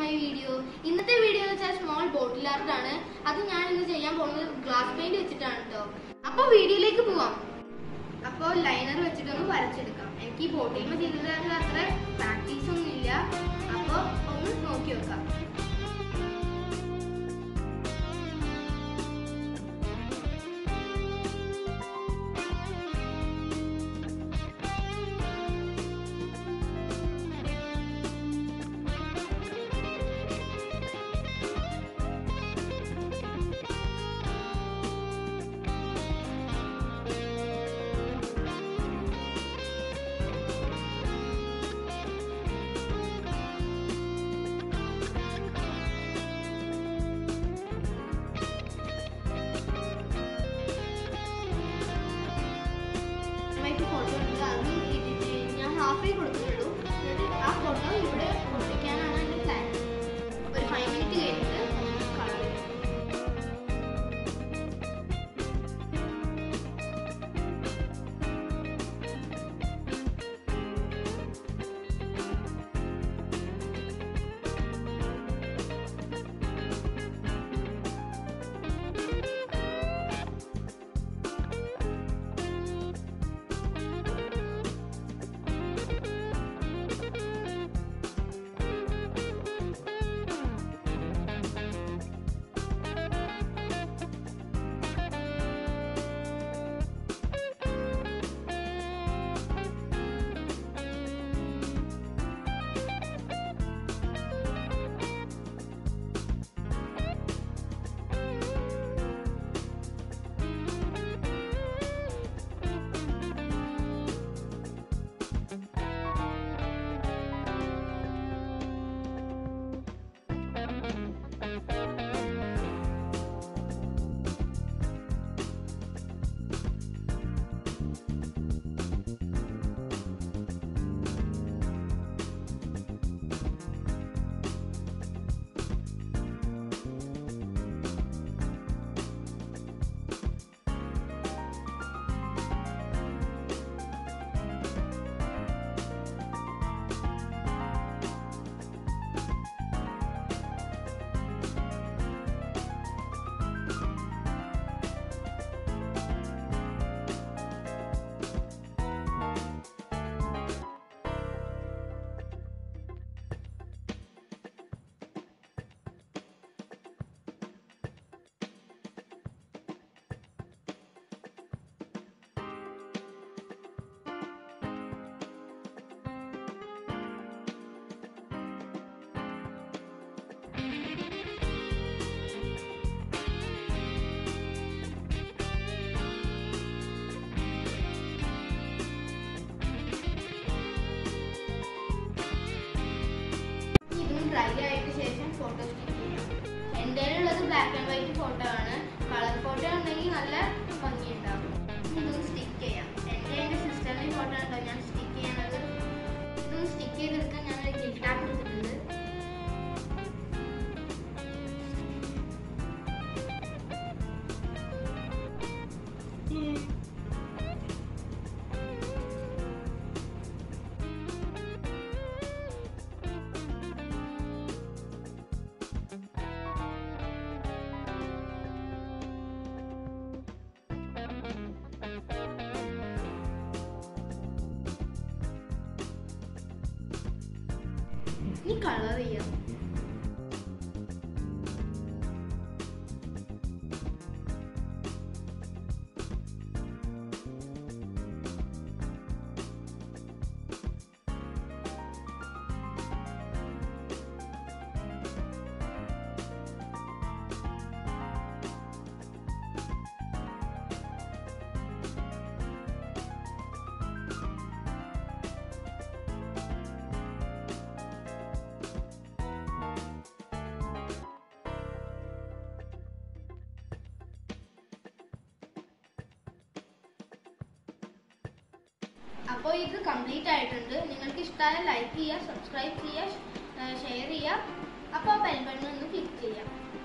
my video ഇന്നത്തെ video എന്ന് വെച്ചാൽ സ്മോൾ ബോട്ടിൽ ആർട്ട് ആണ് അത് ഞാൻ ഇന്ന് ചെയ്യാൻ പോകുന്നത് ഗ്ലാസ് പെയിന്റ് വെച്ചിട്ടാണ് കേട്ടോ അപ്പൊ വീഡിയോയിലേക്ക് പോവാം അപ്പോൾ ലൈനർ വെച്ചിട്ടൊന്ന് വരച്ചെടുക്കാം എനിക്ക് ഈ ബോട്ടിൽ ചെയ്തത് അത്ര പ്രാക്ടീസ് ഒന്നും ഇല്ല അപ്പോൾ ഒന്ന് നോക്കി വെക്കാം വൈറ്റ് ഫോട്ടോ ഉണ്ട് അത് ഇട്ടിട്ട് ഞാൻ ഹാഫേ കൊടുക്കുന്നുള്ളൂ എന്നിട്ട് ആ ഫോട്ടോ ഇവിടെ ഒട്ടിക്കാനാണ് എൻ്റെ പ്ലാൻ ഒരു ഫൈവ് മിനിറ്റ് കഴിഞ്ഞിട്ട് കളർ ഇതും ഡ്രൈ ആയിട്ട് ശേഷം ഫോട്ടോ സ്റ്റിക്ക് ചെയ്യാം എൻ്റെ ഉള്ളത് ബ്ലാക്ക് ആൻഡ് വൈറ്റ് ഫോട്ടോ ആണ് കളർ ഫോട്ടോ ഉണ്ടെങ്കിൽ നല്ല ഭംഗിയുണ്ടാവും ഇതൊന്ന് സ്റ്റിക്ക് ചെയ്യാം എൻ്റെ എൻ്റെ സിസ്റ്ററിൻ്റെ ഫോട്ടോ ഉണ്ടോ ഞാൻ സ്റ്റിക്ക് ചെയ്യുന്നത് ഇതൊന്ന് സ്റ്റിക്ക് ചെയ്തെടുക്കാൻ ഞാൻ ഒരു ഗിൽട്ടാപ്പ് എടുത്തിട്ടുണ്ട് ഇനി കളർ ചെയ്യാം അപ്പോൾ ഇത് കംപ്ലീറ്റ് ആയിട്ടുണ്ട് നിങ്ങൾക്ക് ഇഷ്ടമായ ലൈക്ക് ചെയ്യുക സബ്സ്ക്രൈബ് ചെയ്യുക ഷെയർ ചെയ്യുക അപ്പോൾ ബെൽ ബട്ടൺ ഒന്ന് ക്ലിക്ക് ചെയ്യാം